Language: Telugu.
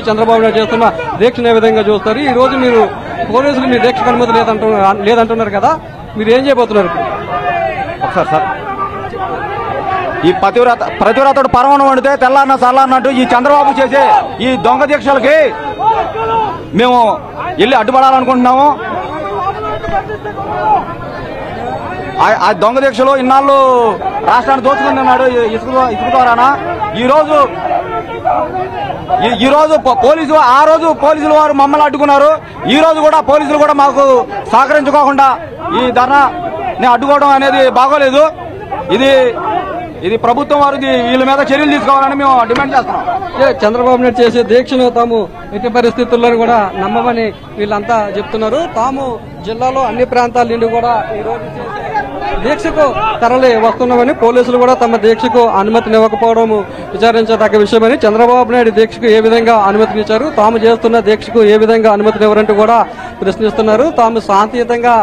నుంచి చంద్రబాబు నాయుడు చేస్తున్న దీక్షను ఏ విధంగా చూస్తారు ఈ రోజు మీరు పోలీసులు మీ దీక్షకు అనుమతి లేదంటున్నారు లేదంటున్నారు కదా మీరు ఏం చేయబోతున్నారు ఇప్పుడు? ఒకసారి సార్ ఈ పతివ్రత ప్రతివ్రతడు పరమను వండితే తెల్లారిన చల్లారినట్టు ఈ చంద్రబాబు చేసే ఈ దొంగ దీక్షలకి మేము వెళ్ళి అడ్డుపడాలనుకుంటున్నాము ఆ- ఆ దొంగ దీక్షలో ఇన్నాళ్ళు రాష్ట్రాన్ని దోచుకుని ఉన్నాడు ఈ ఇసుక ఇసుక ద్వారానా ఈ రోజు ఈ- ఈ రోజు పో- పోలీసు ఆ రోజు పోలీసులు వారు మమ్మల్ని అడ్డుకున్నారు ఈ రోజు కూడా పోలీసులు కూడా మాకు సహకరించుకోకుండా ఈ ధర్నాని అడ్డుకోవడం అనేది బాగోలేదు ఇది ఇది ప్రభుత్వం వారు ఇది వీళ్ళ మీద చర్యలు తీసుకోవాలని మేము డిమాండ్ చేస్తున్నాం ఏ, చంద్రబాబు నాయుడు చేసే దీక్షను తాము ఎట్టి పరిస్థితుల్లో కూడా నమ్మమని వీళ్ళంతా చెప్తున్నారు తాము జిల్లాలో అన్ని ప్రాంతాల నుండి కూడా ఈ రోజు చేసే దీక్షకు తరలి వస్తున్నామని పోలీసులు కూడా తమ దీక్షకు అనుమతినివ్వకపోవడం విచారించదగ్గ విషయమని చంద్రబాబు నాయుడు దీక్షకు ఏ విధంగా అనుమతినిచ్చారు తాము చేస్తున్న దీక్షకు ఏ విధంగా అనుమతినివ్వరంటూ కూడా ప్రశ్నిస్తున్నారు తాము శాంతియుతంగా